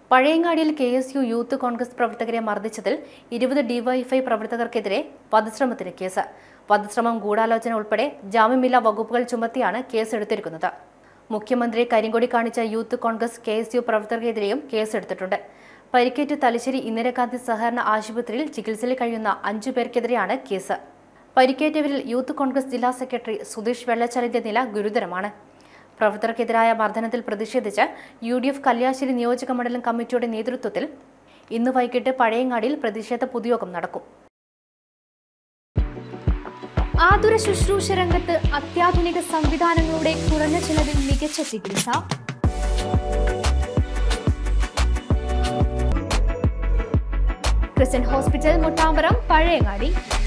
പഴയങ്ങാടിയിൽ K S U Youth Congress പ്രവർത്തകരെ മർദ്ദിച്ചതിൽ ഇരുപത് ഡിവൈഎഫ്ഐ പ്രവർത്തകർക്കെതിരെ വധശ്രമത്തിന് കേസ് വധശ്രമം ഗൂഢാലോചന ഉൾപ്പെടെ ജാമ്യമില്ലാ വകുപ്പുകൾ ചുമത്തിയാണ് കേസ് എടുത്തിരിക്കുന്നത് മുഖ്യമന്ത്രി കരിങ്കൊടി കാണിച്ച youth Congress K S U പ്രവർത്തകർക്കെതിരെയും കേസെടുത്തിട്ടുണ്ട് പരിക്കേറ്റ് തലശ്ശേരി ഇന്ദിരാഗാന്ധി സഹകരണ ആശുപത്രിയിൽ ചികിത്സയിൽ കഴിയുന്ന അഞ്ചു പേർക്കെതിരെയാണ് കേസ് പരിക്കേറ്റവരിൽ യൂത്ത് കോൺഗ്രസ് ജില്ലാ സെക്രട്ടറി സുധീഷ് വെള്ളച്ചാലിന്റെ നില ഗുരുതരമാണ് പ്രവർത്തകർക്കെതിരായ മർദ്ദനത്തിൽ പ്രതിഷേധിച്ച് യു ഡി എഫ് കല്യാശ്ശേരി നിയോജക മണ്ഡലം കമ്മിറ്റിയുടെ നേതൃത്വത്തിൽ ഇന്ന് വൈകിട്ട് പഴയങ്ങാടിയിൽ പ്രതിഷേധ പൊതുയോഗം നടക്കും ആതുര ശുശ്രൂഷ രംഗത്ത് അത്യാധുനിക സംവിധാനങ്ങളുടെ കുറഞ്ഞ ചെലവിൽ മികച്ച ചികിത്സ ക്രിസ്ത്യൻ ഹോസ്പിറ്റൽ മുട്ടാമ്പറം പഴയങ്ങാടി